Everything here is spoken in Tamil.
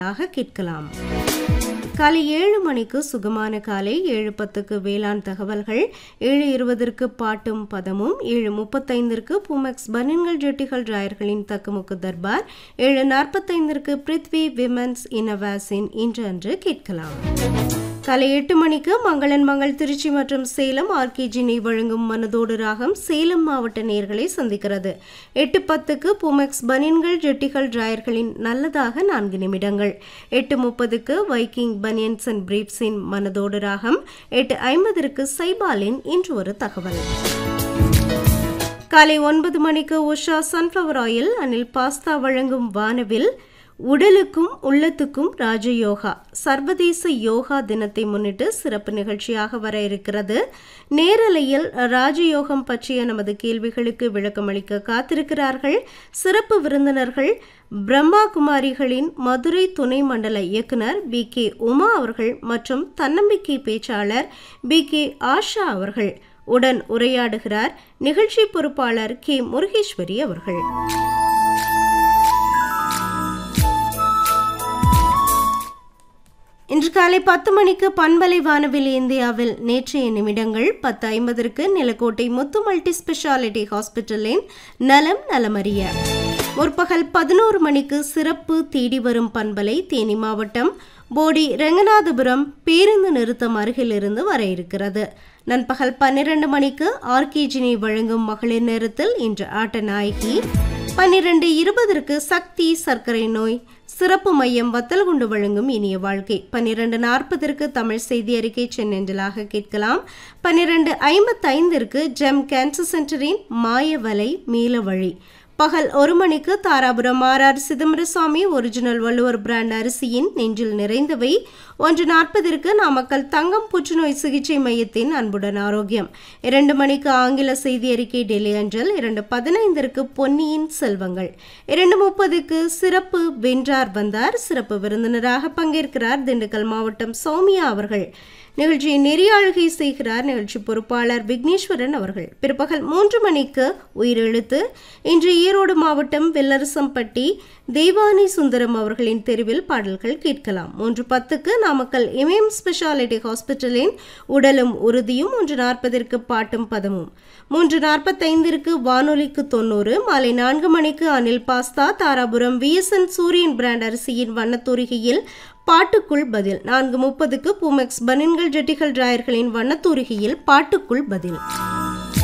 ஆக கேட்கலாம் காலை ஏழு மணிக்கு சுகமான காலை ஏழு பத்துக்கு வேளாண் தகவல்கள் ஏழு இருபதற்கு பாட்டும் பதமும் ஏழு முப்பத்தைந்திற்கு பூமெக்ஸ் பனின்கள் ஜெட்டிகள் ராயர்களின் தக்குமுக்கு தர்பார் ஏழு நாற்பத்தைந்திற்கு பிருத்வி விமன்ஸ் இனவாசின் இன்று அன்று கேட்கலாம் காலை எட்டு மணிக்கு மங்களன் மங்கள் திருச்சி மற்றும் சேலம் ஆர்கேஜினை வழங்கும் மனதோடு ராகம் சேலம் மாவட்ட நேர்களை சந்திக்கிறது எட்டு பத்துக்கு புமெக்ஸ் பனியன்கள் ஜெட்டிகள் டிராயர்களின் நல்லதாக நான்கு நிமிடங்கள் எட்டு முப்பதுக்கு வைக்கிங் பனியன்ஸ் அண்ட் பிரீப்ஸின் மனதோடு ராகம் எட்டு ஐம்பதற்கு சைபாலின் இன்று ஒரு தகவல் காலை ஒன்பது மணிக்கு Usha sunflower oil Anil pasta வழங்கும் வானவில் உடலுக்கும் உள்ளத்துக்கும் ராஜயோகா சர்வதேச யோகா தினத்தை முன்னிட்டு சிறப்பு நிகழ்ச்சியாக வர இருக்கிறது நேரலையில் ராஜயோகம் பற்றிய நமது கேள்விகளுக்கு விளக்கமளிக்க காத்திருக்கிறார்கள் சிறப்பு விருந்தினர்கள் பிரம்மா குமாரிகளின் மதுரை துணை மண்டல இயக்குனர் பி கே உமா அவர்கள் மற்றும் தன்னம்பிக்கை பேச்சாளர் பி கே ஆஷா அவர்கள் உடன் உரையாடுகிறார் நிகழ்ச்சி பொறுப்பாளர் கே முருகேஸ்வரி அவர்கள் இன்று காலை பத்து மணிக்கு பண்பலை வானவில் இந்தியாவில் நேற்றைய நிமிடங்கள் பத்து ஐம்பதற்கு நிலக்கோட்டை முத்து மல்டி ஸ்பெஷாலிட்டி ஹாஸ்பிட்டலின் நலம் நலமறிய முற்பகல் பதினோரு மணிக்கு சிறப்பு தேடி வரும் பண்பலை தேனி மாவட்டம் போடி ரெங்கநாதபுரம் பேருந்து நிறுத்தம் அருகிலிருந்து வர இருக்கிறது நண்பகல் பன்னிரண்டு மணிக்கு ஆர்கேஜினை வழங்கும் மகளிர் நேரத்தில் இன்று ஆட்ட நாயகி பன்னிரண்டு இருபதற்கு சக்தி சர்க்கரை நோய் சிறப்பு மையம் வத்தல்குண்டு வழங்கும் இனிய வாழ்க்கை பன்னிரண்டு நாற்பதற்கு தமிழ் செய்தி அறிக்கை சென்னெஞ்சலாக கேட்கலாம் பன்னிரண்டு ஐம்பத்தைந்திற்கு ஜெம் கேன்சர் சென்டரின் மாயவலை மீள வழி பகல் ஒரு மணிக்கு Dharapuram R R Chidambarasamy original Valluvar brand அரிசியின் நெஞ்சில் நிறைந்தவை ஒன்று நாற்பதற்கு நாமக்கல் தங்கம் புற்றுநோய் சிகிச்சை மையத்தின் அன்புடன் ஆரோக்கியம் இரண்டு மணிக்கு ஆங்கில செய்தி அறிக்கை டெல்லி அஞ்சல் இரண்டு பதினைந்திற்கு பொன்னியின் செல்வங்கள் இரண்டு முப்பதுக்கு சிறப்பு வென்றார் வந்தார் சிறப்பு விருந்தினராக பங்கேற்கிறார் திண்டுக்கல் மாவட்டம் சௌமியா அவர்கள் நிகழ்ச்சியை நெறியாளுகை செய்கிறார் நிகழ்ச்சி பொறுப்பாளர் விக்னேஸ்வரன் அவர்கள் பிற்பகல் மூன்று மணிக்கு உயிரெழுத்து இன்று ஈரோடு மாவட்டம் வெல்லரசம்பட்டி தெய்வானி சுந்தரம் அவர்களின் தெருவில் பாடல்கள் கேட்கலாம் மூன்று பத்துக்கு நாமக்கல் இமயம் ஸ்பெஷாலிட்டி ஹாஸ்பிட்டலின் உடலும் உறுதியும் மூன்று நாற்பதற்கு பாட்டும் பதமும் மூன்று நாற்பத்தைந்திற்கு வானொலிக்கு தொண்ணூறு மாலை நான்கு மணிக்கு Anil pasta Dharapuram V S N Suriyan brand அரிசியின் வண்ணத்தூரிகையில் பாட்டுக்குள் பதில் நான்கு முப்பதுக்கு பூமெக்ஸ் பனின்கள் ஜெட்டிகள் டிராயர்களின் வண்ணத்தூரிகையில் பாட்டுக்குள் பதில்